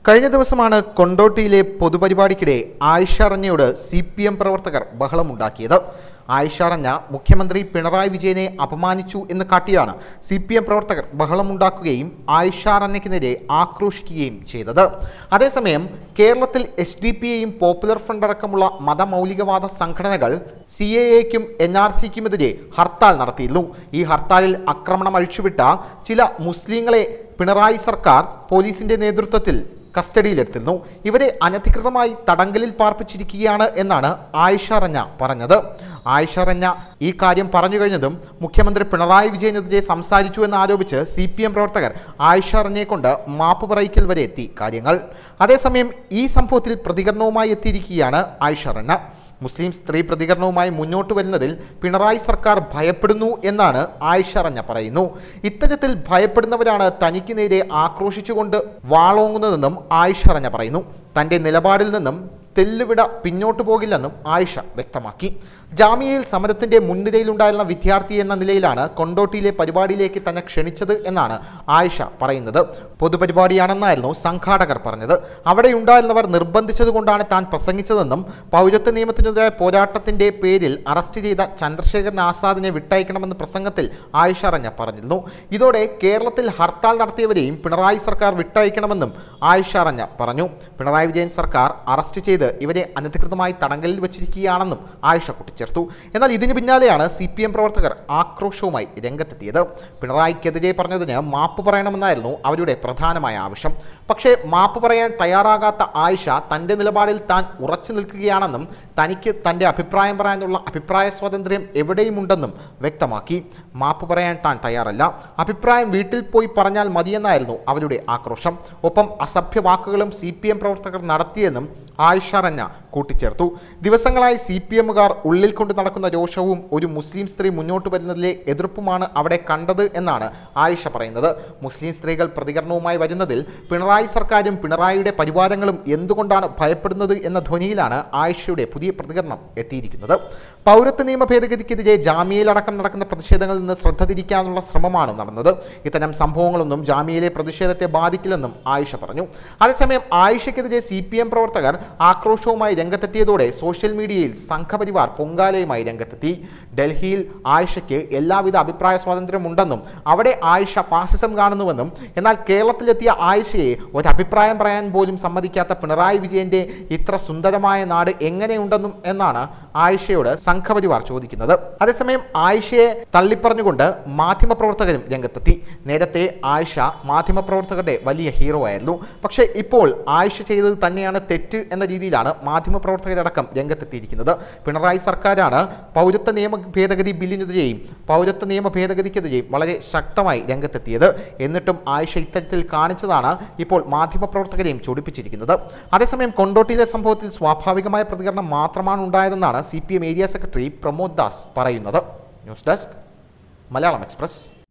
കഴിഞ്ഞ ദിവസമാണ് കൊണ്ടോട്ടിയിലെ പൊതുപരിപാടിക്കിടെ ആയിഷ റഞ്ഞയോട് സി പി എം പ്രവർത്തകർ ബഹളമുണ്ടാക്കിയത് ആയിഷ റഞ്ഞ മുഖ്യമന്ത്രി പിണറായി വിജയനെ അപമാനിച്ചു എന്ന് കാട്ടിയാണ് സി പി എം പ്രവർത്തകർ ബഹളമുണ്ടാക്കുകയും ആയിഷ റഞ്ഞയ്ക്കെതിരെ ആക്രോശിക്കുകയും ചെയ്തത് അതേസമയം കേരളത്തിൽ എസ് ഡി പി എയും പോപ്പുലർ ഫ്രണ്ട് അടക്കമുള്ള മതമൗലികവാദ സംഘടനകൾ സി എ എക്കും എൻ ആർ സിക്കുമെതിരെ ഹർത്താൽ നടത്തിയിരുന്നു ഈ ഹർത്താലിൽ ആക്രമണം അഴിച്ചുവിട്ട ചില മുസ്ലിങ്ങളെ പിണറായി സർക്കാർ പോലീസിന്റെ നേതൃത്വത്തിൽ കസ്റ്റഡിയിലെടുത്തിരുന്നു ഇവരെ അനധികൃതമായി തടങ്കലിൽ പാർപ്പിച്ചിരിക്കുകയാണ് എന്നാണ് ആയിഷ റഞ്ഞ പറഞ്ഞത് ആയിഷ റഞ്ഞ ഈ കാര്യം പറഞ്ഞു കഴിഞ്ഞതും മുഖ്യമന്ത്രി പിണറായി വിജയനെതിരെ സംസാരിച്ചു എന്ന് ആരോപിച്ച് സി പി എം പ്രവർത്തകർ ആയിഷ റഞ്ഞയെ കൊണ്ട് മാപ്പ് പറയിക്കൽ വരെ എത്തി കാര്യങ്ങൾ അതേസമയം ഈ സംഭവത്തിൽ പ്രതികരണവുമായി എത്തിയിരിക്കുകയാണ് ആയിഷ റഞ്ഞ മുസ്ലിം സ്ത്രീ പ്രതികരണവുമായി മുന്നോട്ട് വരുന്നതിൽ പിണറായി സർക്കാർ ഭയപ്പെടുന്നു എന്നാണ് ആയിഷ റഞ്ഞ പറയുന്നു ഇത്തരത്തിൽ ഭയപ്പെടുന്നവരാണ് തനിക്ക് നേരെ ആക്രോശിച്ചുകൊണ്ട് വാളോങ്ങുന്നതെന്നും ആയിഷ റഞ്ഞ പറയുന്നു തൻ്റെ നിലപാടിൽ നിന്നും തെല്ലുവിട പിന്നോട്ടു പോകില്ലെന്നും ആയിഷ വ്യക്തമാക്കി ജാമ്യയിൽ സമരത്തിന്റെ മുൻനിരയിലുണ്ടായിരുന്ന വിദ്യാർത്ഥി എന്ന നിലയിലാണ് കൊണ്ടോട്ടിയിലെ പരിപാടിയിലേക്ക് തന്നെ ക്ഷണിച്ചത് എന്നാണ് ആയിഷ പറയുന്നത് പൊതുപരിപാടിയാണെന്നായിരുന്നു സംഘാടകർ പറഞ്ഞത് അവിടെ ഉണ്ടായിരുന്നവർ നിർബന്ധിച്ചതുകൊണ്ടാണ് താൻ പ്രസംഗിച്ചതെന്നും പൗരത്വ നിയമത്തിനെതിരായ പോരാട്ടത്തിന്റെ പേരിൽ അറസ്റ്റ് ചെയ്ത ചന്ദ്രശേഖരൻ ആസാദിനെ വിട്ടയക്കണമെന്ന് പ്രസംഗത്തിൽ ആയിഷ റഞ്ഞ പറഞ്ഞിരുന്നു ഇതോടെ കേരളത്തിൽ ഹർത്താൽ നടത്തിയവരെയും പിണറായി സർക്കാർ വിട്ടയക്കണമെന്നും ആയിഷ റഞ്ഞ പറഞ്ഞു പിണറായി വിജയൻ സർക്കാർ അറസ്റ്റ് ചെയ്ത് ഇവരെ അനധികൃതമായി തടങ്കലിൽ വെച്ചിരിക്കുകയാണെന്നും ആയിഷ കൂട്ടിച്ചേർത്തു എന്നാൽ ഇതിന് പിന്നാലെയാണ് സി പി എം പ്രവർത്തകർ ആക്രോശവുമായി രംഗത്തെത്തിയത് പിണറായിക്കെതിരെ പറഞ്ഞതിന് മാപ്പ് പറയണമെന്നായിരുന്നു അവരുടെ പ്രധാനമായ ആവശ്യം പക്ഷേ മാപ്പ് പറയാൻ തയ്യാറാകാത്ത ആയിഷ തൻ്റെ നിലപാടിൽ താൻ ഉറച്ചു നിൽക്കുകയാണെന്നും തനിക്ക് തൻ്റെ അഭിപ്രായം പറയാനുള്ള അഭിപ്രായ സ്വാതന്ത്ര്യം എവിടെയുമുണ്ടെന്നും വ്യക്തമാക്കി മാപ്പ് പറയാൻ താൻ തയ്യാറല്ല അഭിപ്രായം വീട്ടിൽ പോയി പറഞ്ഞാൽ മതിയെന്നായിരുന്നു അവരുടെ ആക്രോശം ഒപ്പം അസഭ്യ വാക്കുകളും സി പി എം പ്രവർത്തകർ നടത്തിയെന്നും ആയിഷ റന്ന കൂട്ടിച്ചേർത്തു ദിവസങ്ങളായി സി പി എമ്മുകാർ ഉള്ളിൽ കൊണ്ട് നടക്കുന്ന രോഷവും ഒരു മുസ്ലിം സ്ത്രീ മുന്നോട്ട് വരുന്നതിലെ എതിർപ്പുമാണ് അവിടെ കണ്ടത് എന്നാണ് ആയിഷ പറയുന്നത് മുസ്ലിം സ്ത്രീകൾ പ്രതികരണവുമായി വരുന്നതിൽ പിണറായി സർക്കാരും പിണറായിയുടെ പരിവാരങ്ങളും എന്തുകൊണ്ടാണ് ഭയപ്പെടുന്നത് എന്ന ധ്വനിയിലാണ് ആയിഷയുടെ പുതിയ പ്രതികരണം എത്തിയിരിക്കുന്നത് പൗരത്വ നിയമ ഭേദഗതിക്കെതിരെ ജാമ്യയിലടക്കം നടക്കുന്ന പ്രതിഷേധങ്ങളിൽ നിന്ന് ശ്രദ്ധ തിരിക്കാനുള്ള ശ്രമമാണ് നടന്നത് ഇത്തരം സംഭവങ്ങളൊന്നും ജാമ്യയിലെ പ്രതിഷേധത്തെ ബാധിക്കില്ലെന്നും ആയിഷ പറഞ്ഞു അതേസമയം ആയിഷയ്ക്കെതിരെ സി പി എം പ്രവർത്തകർ ആക്രോശവുമായി രംഗത്തെത്തിയതോടെ സോഷ്യൽ മീഡിയയിൽ സംഘപരിവാർ പൊങ്കാലയുമായി രംഗത്തെത്തി ഡൽഹിയിൽ ആയിഷയ്ക്ക് എല്ലാവിധ അഭിപ്രായ സ്വാതന്ത്ര്യമുണ്ടെന്നും അവിടെ ആയിഷ ഫാസിസം കാണുന്നുവെന്നും എന്നാൽ കേരളത്തിലെത്തിയ ആയിഷയെ ഒരു അഭിപ്രായം പറയാൻ പോലും സമ്മതിക്കാത്ത പിണറായി വിജയന്റെ ഇത്ര സുന്ദരമായ നാട് എങ്ങനെയുണ്ടെന്നും എന്നാണ് ആയിഷയോട് സംഘപരിവാർ ചോദിക്കുന്നത് അതേസമയം ആയിഷയെ തള്ളിപ്പറഞ്ഞുകൊണ്ട് മാധ്യമപ്രവർത്തകരും രംഗത്തെത്തി നേരത്തെ ആയിഷ മാധ്യമപ്രവർത്തകരുടെ വലിയ ഹീറോ ആയിരുന്നു പക്ഷേ ഇപ്പോൾ ആയിഷ ചെയ്തത് തന്നെയാണ് തെറ്റ് എന്ന രീതിയിലാണ് മാധ്യമപ്രവർത്തകരടക്കം രംഗത്തെത്തിയിരിക്കുന്നത് പിണറായി സർക്കാരാണ് പൗരത്വ നിയമ ഭേദഗതി ബില്ലിനെതിരെയും പൗരത്വ നിയമ ഭേദഗതിക്കെതിരെയും വളരെ ശക്തമായി രംഗത്തെത്തിയത് എന്നിട്ടും ആയിഷ ഇത്തരത്തിൽ കാണിച്ചതാണ് ഇപ്പോൾ മാധ്യമപ്രവർത്തകരെയും ചൊടിപ്പിച്ചിരിക്കുന്നത് അതേസമയം കൊണ്ടോട്ടിയിലെ സംഭവത്തിൽ സ്വാഭാവികമായ പ്രതികരണം മാത്രമാണ് ഉണ്ടായതെന്നാണ് C P M area secretary Pramod Das പറയുന്നത് ന്യൂസ് ഡെസ്ക് മലയാളം എക്സ്പ്രസ്